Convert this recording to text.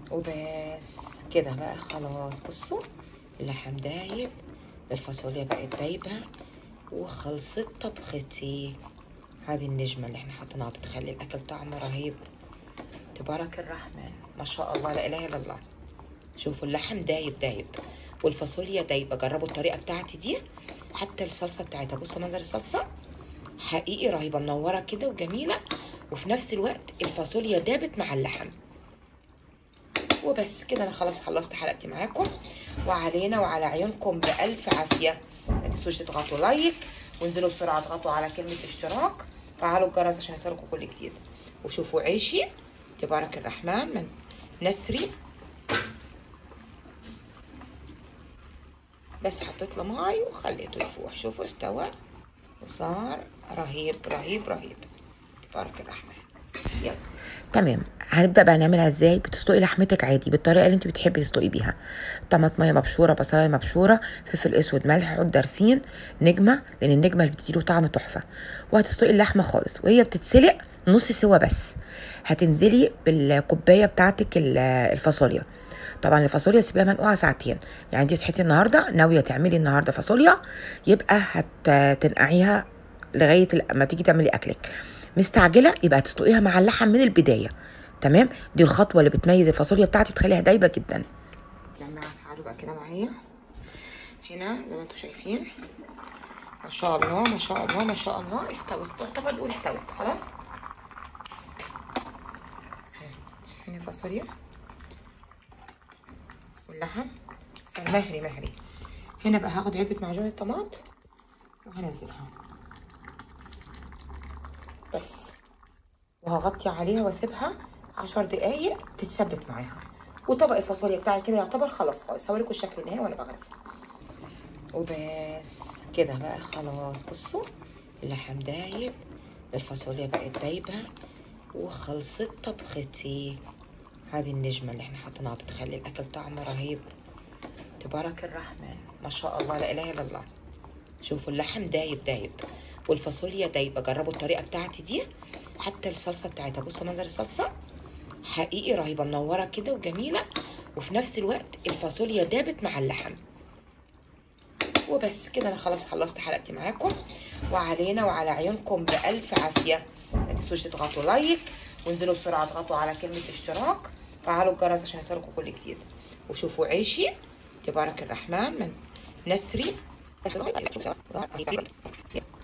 وبس كده بقى خلاص بصوا اللحم دايب الفاصوليا بقت دايبة وخلصت طبختي هذه النجمة اللي احنا حطيناها بتخلي الأكل طعمه رهيب تبارك الرحمن ما شاء الله لا إله إلا الله شوفوا اللحم دايب دايب والفاصوليا دايبة جربوا الطريقة بتاعتي دي حتى الصلصة بتاعتها بصوا منظر الصلصة حقيقي رهيبة منورة كده وجميلة وفي نفس الوقت الفاصوليا دابت مع اللحم وبس كده انا خلاص خلصت حلقتي معاكم وعلينا وعلى عيونكم بألف عافية ما تنسوش تضغطوا لايك وانزلوا بسرعة اضغطوا على كلمة اشتراك فعلوا الجرس عشان يوصلكم كل جديد وشوفوا عيشي تبارك الرحمن من نثري بس حطيت له ماي وخليته يفوح شوفوا استوى وصار رهيب رهيب رهيب تبارك الرحمن يلا تمام هنبدا بقى نعملها ازاي بتسلقي لحمتك عادي بالطريقه اللي انت بتحبي تسلقي بيها طماطميه مبشوره بصلايه مبشوره فلفل اسود ملح عود دارسين نجمه لان النجمه اللي بتديله طعم تحفه وهتسلقي اللحمه خالص وهي بتتسلق نص سوا بس هتنزلي بالكوبايه بتاعتك ال- الفاصوليا طبعا الفاصوليا سيبيها منقوعه ساعتين يعني انت صحيتي النهارده ناويه تعملي النهارده فاصوليا يبقى هتنقعيها لغايه لما تيجي تعملي اكلك مستعجله يبقى هتسلقيها مع اللحم من البدايه تمام دي الخطوه اللي بتميز الفاصوليا بتاعتي بتخليها دايبه جدا جماعه تعالوا بقى كده معايا هنا زي ما انتم شايفين ما شاء الله ما شاء الله ما شاء الله استوت تعتبر نقول استوت خلاص ها، شايفين الفاصوليا واللحم صار مهري مهري هنا بقى هاخد علبه معجون الطماط وهنزلها بس وهغطي عليها واسيبها عشر دقايق تتسبك معاها وطبق الفاصوليا بتاعي كده يعتبر خلاص خالص هوريكم الشكل النهائي وانا بغرف وبس كده بقى خلاص بصوا اللحم دايب الفاصوليا بقت دايبة وخلصت طبختي هذه النجمة اللي احنا حطيناها بتخلي الأكل طعمه رهيب تبارك الرحمن ما شاء الله لا إله إلا الله شوفوا اللحم دايب دايب والفاصوليا دايبة جربوا الطريقة بتاعتي دي حتى الصلصة بتاعتها بصوا منظر الصلصة حقيقي رهيبة منورة كده وجميلة وفي نفس الوقت الفاصوليا دابت مع اللحم وبس كده انا خلاص خلصت حلقتي معاكم وعلينا وعلى عيونكم بألف عافية ما تنسوش تضغطوا لايك وانزلوا بسرعة اضغطوا على كلمة اشتراك فعلوا الجرس عشان يوصلكم كل جديد وشوفوا عيشي تبارك الرحمن من نثري